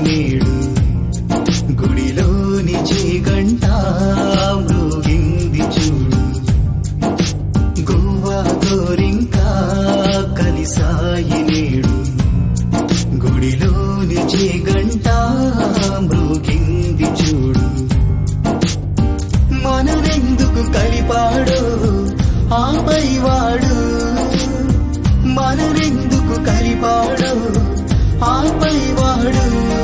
నేడు గుడిలోని చీగంట మృగింది చూడు గువ్వా గోరింకా కలిసాయి నేడు గుడిలోని చీగంట మృగింది చూడు మననెందుకు కలిపాడు ఆపై వాడు మననెందుకు కలిపాడు ఆపై వాడు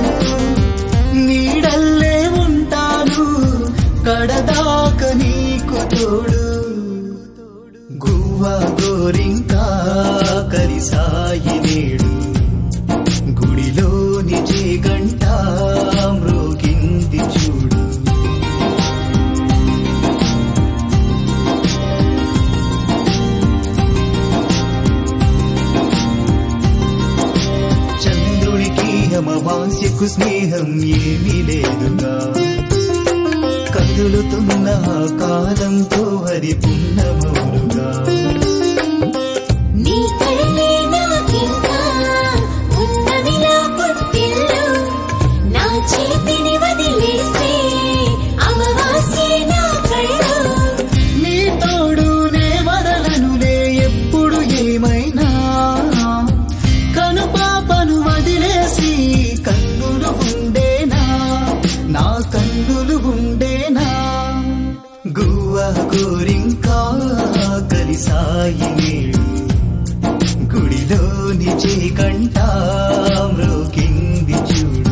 నీడల్లే ఉంటాను కడదాక నీకు తోడు గువ్వ గోరింకా కలిసాయి నేడు గుడిలోని గంట మృగింది చూడు చంద్రుడికి అమవాస్యకు స్నేహం ఏమీ లేదుగా కదులుతున్న ఆ కాలంతో హరి పున్నమౌనుగా నీ కళ్ళే నాకింకా ఉన్నవిలా పుట్టిల్లు నా చేతిని వదిలేస్తే అమావాస్యే నా కళ్ళు నీ తోడు నే వదలనులే ఎప్పుడు ఏమైనా కను పాపను వదిలేసి కన్నులు ఉండేనా నా కన్నులు ఉండేనా గువ్వ గోరింకా కలిసాయి నేడు గుడిలోని చీకంట మ్రోకింది చూడు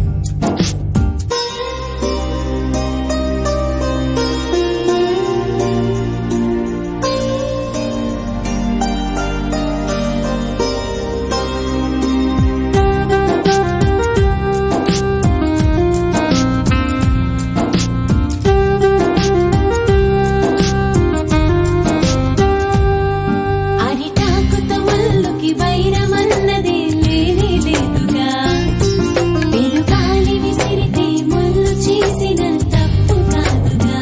అరిటాకుతో ముల్లుకి వైరమన్నదే లేనే లేదుగా పెరుగాలి విసిరితే ముల్లు చేసిన తప్పు కాదుగా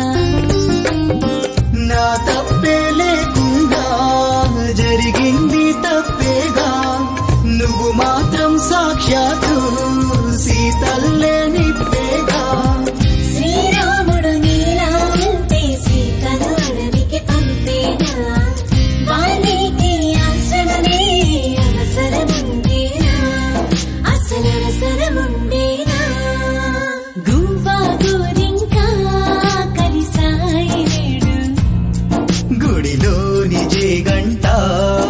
నా తప్పే లేకుండా జరిగింది తప్పేగా నువ్వు మాత్రం సాక్షాత్తు సీతల్లే నిప్పేగా శ్రీరాముడు నీలా ఉంటే సీతను అడవికి పంపేనా వాల్మీకి ఆశ్రమమే అవసరముండేనా అసలు అవసరముండేనా గువ్వా గోరింకా కలిసాయి నేడు గుడిలోని గంట